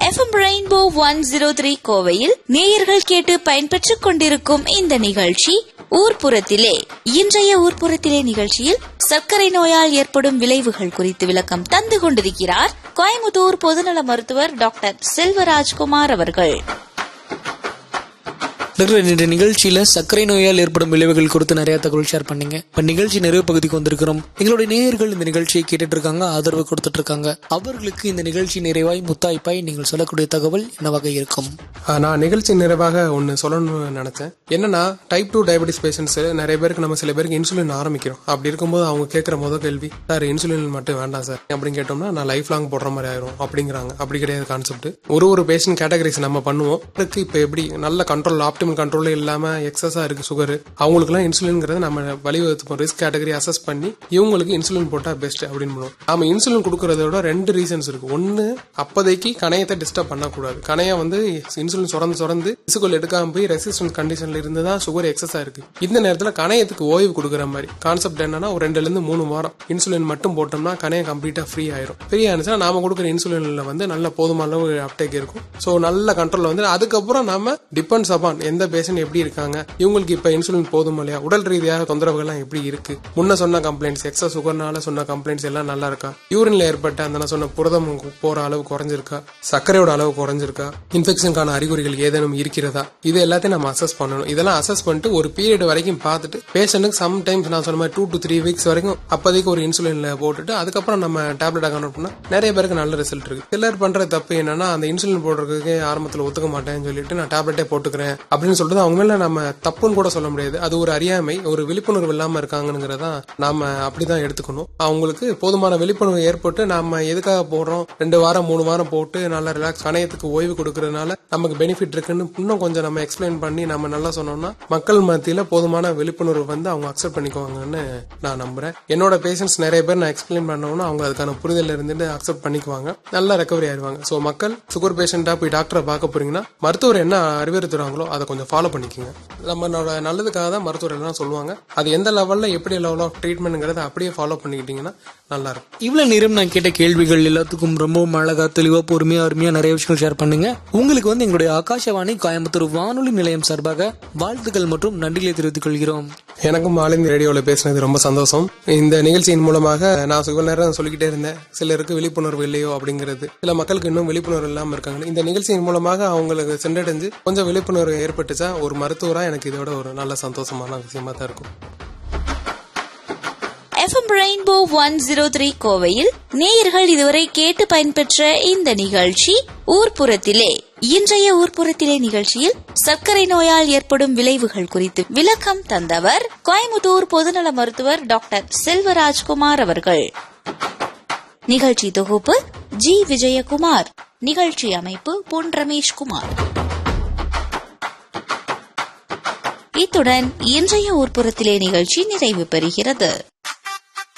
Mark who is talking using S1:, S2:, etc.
S1: FM Rainbow one zero three கோவையில் நேயர்கள் கேட்டு பயன்பெற்றுக் கொண்டிருக்கும் இந்த நிகழ்ச்சி ஊர்ப்புறத்திலே இன்றைய ஊர்ப்புறத்திலே நிகழ்ச்சியில் சர்க்கரை நோயால் ஏற்படும் விளைவுகள் குறித்து விளக்கம் தந்து கொண்டிருக்கிறார் கோயம்புத்தூர் பொதுநல மருத்துவர் டாக்டர் செல்வராஜ்குமார் அவர்கள்
S2: டாக்டர் இந்த நிகழ்ச்சியில சர்க்கரை நோயால் ஏற்படும் விளைவுகள் குறித்து நிறைய தகவல் ஷேர் பண்ணீங்க இப்ப நிகழ்ச்சி நிறைவு பகுதிக்கு வந்திருக்கிறோம் எங்களுடைய நேயர்கள் இந்த நிகழ்ச்சியை கேட்டுட்டு இருக்காங்க ஆதரவு கொடுத்துட்டு இருக்காங்க அவர்களுக்கு இந்த நிகழ்ச்சி நிறைவாய் முத்தாய்ப்பாய் நீங்கள் சொல்லக்கூடிய தகவல் என்னவாக இருக்கும்
S3: ஆஹ் நான் நிகழ்ச்சி நிறைவாக ஒன்று சொல்லணும்னு நினைச்சேன் என்னன்னா டைப் டூ டயபெட்டிஸ் பேஷண்ட்ஸ் நிறைய பேருக்கு நம்ம சில பேருக்கு இன்சுலின் ஆரம்பிக்கிறோம் அப்படி இருக்கும்போது அவங்க கேட்குற முதல் கேள்வி சார் இன்சுலின் மட்டும் வேண்டாம் சார் அப்படின்னு கேட்டோம்னா நான் லைஃப் லாங் போடுற மாதிரி ஆயிரும் அப்படிங்கிறாங்க அப்படி கிடையாது கான்செப்ட் ஒரு ஒரு பேஷண்ட் கேட்டகரிஸ் நம்ம பண்ணுவோம் அதுக்கு இப்போ எப்படி நல்ல கண்ட்ரோல் ஆப்டிமல் கண்ட்ரோல் இல்லாம எக்ஸஸா இருக்கு சுகர் அவங்களுக்குலாம் இன்சுலின்ங்கிறது நம்ம வழிவகுத்துப்போம் ரிஸ்க் கேட்டகரி அசஸ் பண்ணி இவங்களுக்கு இன்சுலின் போட்டா பெஸ்ட் அப்படின்னு பண்ணுவோம் நாம இன்சுலின் கொடுக்கறத விட ரெண்டு ரீசன்ஸ் இருக்கு ஒன்னு அப்போதைக்கு கணையத்தை டிஸ்டர்ப் பண்ணக்கூடாது கணையம் வந்து இன்சுலின் சுரந்து சுரந்து இசுகல் எடுக்காம போய் ரெசிஸ்டன்ஸ் கண்டிஷன்ல இருந்து தான் சுகர் எக்ஸஸா இருக்கு இந்த நேரத்துல கணையத்துக்கு ஓய்வு கொடுக்குற மாதிரி கான்செப்ட் என்னன்னா ஒரு ரெண்டுல இருந்து மூணு வாரம் இன்சுலின் மட்டும் போட்டோம்னா கணையம் கம்ப்ளீட்டா ஃப்ரீ ஆயிரும் ஃப்ரீ ஆனிச்சுன்னா நாம கொடுக்குற இன்சுலின்ல வந்து நல்ல போதுமான அளவு அப்டேக் இருக்கும் ஸோ நல்ல கண்ட்ரோல் வந்து அதுக்கப்புறம் நாம டிபெண்ட்ஸ் அப்பான் எந்த பேஷண்ட் எப்படி இருக்காங்க இவங்களுக்கு இப்ப இன்சுலின் போதும் இல்லையா உடல் ரீதியாக தொந்தரவுகள்லாம் எப்படி இருக்கு முன்ன சொன்ன கம்ப்ளைண்ட்ஸ் எக்ஸஸ் சுகர்னால சொன்ன கம்ப்ளைண்ட்ஸ் எல்லாம் நல்லா இருக்கா யூரின்ல ஏற்பட்ட அந்த நான் சொன்ன புரதம் போற அளவு குறைஞ்சிருக்கா சர்க்கரையோட அளவு குறைஞ்சிருக்கா இன்ஃபெக்ஷனுக்கான அறிகுறிகள் ஏதேனும் இருக்கிறதா இது எல்லாத்தையும் நம்ம அசஸ் பண்ணணும் இதெல்லாம் அசஸ் பண்ணிட்டு ஒரு பீரியட் வரைக்கும் பார்த்துட்டு பேஷண்ட்டுக்கு சம் டைம்ஸ் நான் சொன்ன மாதிரி டூ டு த்ரீ வீக்ஸ் வரைக்கும் அப்போதைக்கு ஒரு இன்சுலின்ல போட்டுட்டு அதுக்கப்புறம் நம்ம டேப்லெட் கன்வெர்ட் பண்ணா நிறைய பேருக்கு நல்ல ரிசல்ட் இருக்கு சிலர் பண்ற தப்பு என்னன்னா அந்த இன்சுலின் போடுறதுக்கு ஆரம்பத்தில் ஒத்துக்க மாட்டேன்னு சொல்லிட்டு நான் டேப்லெட்டே போட்டுக்கிறேன் அப்படின்னு சொல்லிட்டு அவங்க மேல நம்ம தப்புன்னு கூட சொல்ல முடியாது அது ஒரு அறியாமை ஒரு விழிப்புணர்வு இல்லாம இருக்காங்கிறத நாம அப்படிதான் எடுத்துக்கணும் அவங்களுக்கு போதுமான விழிப்புணர்வு ஏற்பட்டு நாம எதுக்காக போடுறோம் ரெண்டு வாரம் மூணு வாரம் போட்டு நல்லா ரிலாக்ஸ் கணையத்துக்கு ஓய்வு கொடுக்கறதுனால நமக்கு பெனிஃபிட் இருக்குன்னு இன்னும் கொஞ்சம் நம்ம எக்ஸ்பிளைன் பண்ணி நம்ம நல்லா சொன்னோம்னா மக்கள் மத்தியில போதுமான விழிப்புணர்வு வந்து அவங்க அக்செப்ட் பண்ணிக்குவாங்கன்னு நான் நம்புறேன் என்னோட பேஷண்ட்ஸ் நிறைய பேர் நான் எக்ஸ்பிளைன் பண்ணோம்னா அவங்க அதுக்கான புரிதல் இருந்துட்டு அக்செப்ட் பண்ணிக்குவாங்க நல்லா ரெக்கவரி ஆயிடுவாங்க ஸோ மக்கள் சுகர் பேஷண்டா போய் டாக்டரை பார்க்க போறீங்கன்னா மருத்துவர் என்ன அறிவுறுத்துறாங்களோ அதை கொஞ்சம் ஃபாலோ பண்ணிக்கோங்க நம்மளோட நல்லதுக்காக தான் மருத்துவர் எல்லாம் சொல்லுவாங்க அது எந்த லெவல்ல எப்படி லெவல் ஆஃப் ட்ரீட்மெண்ட்ங்கிறத அப்படியே ஃபாலோ பண்ணிக்கிட்டீங்கன்னா நல்லா இருக்கும்
S2: இவ்வளவு நேரம் நான் கேட்ட கேள்விகள் எல்லாத்துக்கும் ரொம்பவும் அழகா தெளிவா பொறுமையா அருமையா நிறைய விஷயங்கள் ஷேர் பண்ணுங்க உங்களுக்கு வந்து எங்களுடைய ஆகாஷவாணி கோயம்புத்தூர் வானொலி நிலையம் சார்பாக வாழ்த்துக்கள் மற்றும் நன்றிகளை தெரிவித்துக் கொள்கிறோம்
S3: எனக்கும் ஆலிந்தி ரேடியோவில் பேசினது ரொம்ப சந்தோஷம் இந்த நிகழ்ச்சியின் மூலமாக நான் சில நேரம் சொல்லிக்கிட்டே இருந்தேன் சிலருக்கு விழிப்புணர்வு இல்லையோ அப்படிங்கிறது சில மக்களுக்கு இன்னும் விழிப்புணர்வு இல்லாமல் இருக்காங்க இந்த நிகழ்ச்சியின் மூலமாக அவங்களுக்கு சென்றடைஞ்சு கொஞ்சம் விழிப்புணர்வு ஏற்பட்டுச்சா ஒரு மருத்துவரா எனக்கு இதோட ஒரு நல்ல சந்தோஷமான விஷயமா தான் இருக்கும்
S1: FM Rainbow one zero three கோவையில் நேயர்கள் இதுவரை கேட்டு பயன்பெற்ற இந்த நிகழ்ச்சி ஊர்ப்புறத்திலே இன்றைய ஊர்ப்புறத்திலே நிகழ்ச்சியில் சர்க்கரை நோயால் ஏற்படும் விளைவுகள் குறித்து விளக்கம் தந்தவர் கோயம்புத்தூர் பொதுநல மருத்துவர் டாக்டர் செல்வராஜ்குமார் அவர்கள் நிகழ்ச்சி தொகுப்பு ஜி விஜயகுமார் நிகழ்ச்சி அமைப்பு பொன் ரமேஷ்குமார் இத்துடன் இன்றைய ஊர்ப்புறத்திலே நிகழ்ச்சி நிறைவு பெறுகிறது